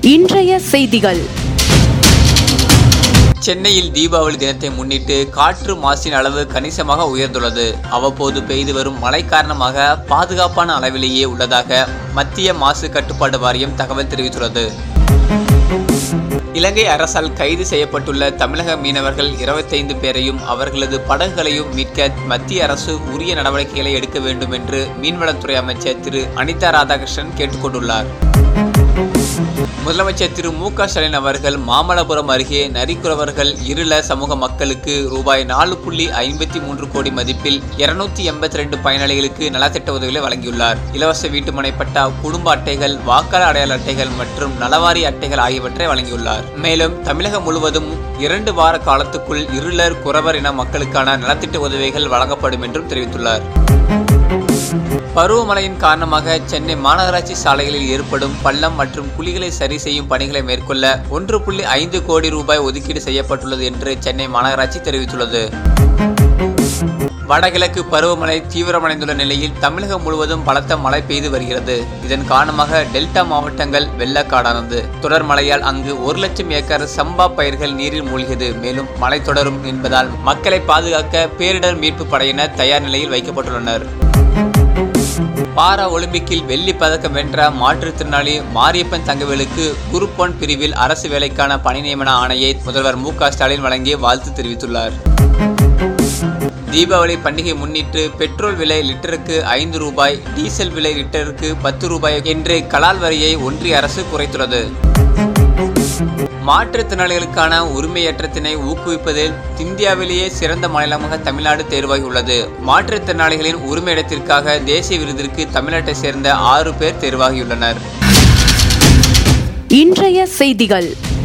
இன்றைய செய்திகள் சென்னையில் தீபாவளி தினத்தை முன்னிட்டு காற்று மாசின் அளவு கணிசமாக உயர்ந்துள்ளது அவ்வப்போது பெய்து வரும் மழை காரணமாக பாதுகாப்பான அளவிலேயே உள்ளதாக மத்திய மாசு கட்டுப்பாடு வாரியம் தகவல் தெரிவித்துள்ளது இலங்கை அரசால் கைது செய்யப்பட்டுள்ள தமிழக மீனவர்கள் 25 பேரையும் அவர்களது படகுகளையும் மீட்க மத்திய அரசு உரிய நடவடிக்கைகளை எடுக்க வேண்டும் என்று மீன்வளத்துறை அமைச்சர் திரு அனிதா ராதாகிருஷ்ணன் கேட்டுக்கொண்டுள்ளார் முதலமைச்சர் திரு மு க ஸ்டாலின் அவர்கள் மாமல்லபுரம் அருகே நரிக்குறவர்கள் இருள சமூக மக்களுக்கு ரூபாய் நாலு புள்ளி ஐம்பத்தி மூன்று கோடி மதிப்பில் இருநூத்தி எண்பத்தி ரெண்டு பயனாளிகளுக்கு நலத்திட்ட உதவிகளை வழங்கியுள்ளார் இலவச வீட்டுமனை பட்டா குடும்ப அட்டைகள் வாக்காளர் அடையாள அட்டைகள் மற்றும் நலவாரி அட்டைகள் ஆகியவற்றை வழங்கியுள்ளார் மேலும் தமிழகம் முழுவதும் இரண்டு வார காலத்துக்குள் இருளர் குறவர் இன மக்களுக்கான நலத்திட்ட உதவிகள் வழங்கப்படும் என்றும் தெரிவித்துள்ளார் பருவமழையின் காரணமாக சென்னை மாநகராட்சி சாலைகளில் ஏற்படும் பள்ளம் மற்றும் குழிகளை சரி செய்யும் பணிகளை மேற்கொள்ள ஒன்று புள்ளி ஐந்து கோடி ரூபாய் ஒதுக்கீடு செய்யப்பட்டுள்ளது என்று சென்னை மாநகராட்சி தெரிவித்துள்ளது வடகிழக்கு பருவமழை தீவிரமடைந்துள்ள நிலையில் தமிழகம் முழுவதும் பலத்த மழை பெய்து வருகிறது இதன் காரணமாக டெல்டா மாவட்டங்கள் வெள்ளக்காடானது தொடர் மழையால் அங்கு ஒரு லட்சம் ஏக்கர் சம்பா பயிர்கள் நீரில் மூழ்கியது மேலும் மழை தொடரும் என்பதால் மக்களை பாதுகாக்க பேரிடர் மீட்பு படையினர் தயார் நிலையில் வைக்கப்பட்டுள்ளனர் பாரா ஒலிம்பிக்கில் வெள்ளி பதக்கம் வென்ற மாற்றுத்திறனாளி மாரியப்பன் தங்கவேலுக்கு குரூப் ஒன் பிரிவில் அரசு வேலைக்கான பணி நியமன ஆணையை முதல்வர் மு க ஸ்டாலின் வழங்கி வாழ்த்து தெரிவித்துள்ளார் தீபாவளி பண்டிகை முன்னிட்டு பெட்ரோல் விலை லிட்டருக்கு ஐந்து ரூபாய் டீசல் விலை லிட்டருக்கு பத்து ரூபாய் என்று கலால் வரியை ஒன்றிய அரசு குறைத்துள்ளது மாற்றுத்திறனாளிகளுக்கான உரிமையற்றத்தினை ஊக்குவிப்பதில் இந்தியாவிலேயே சிறந்த மாநிலமாக தமிழ்நாடு தேர்வாகியுள்ளது மாற்றுத்திறனாளிகளின் உரிமையிடத்திற்காக தேசிய விருதிற்கு தமிழ்நாட்டை சேர்ந்த ஆறு பேர் தேர்வாகியுள்ளனர் இன்றைய செய்திகள்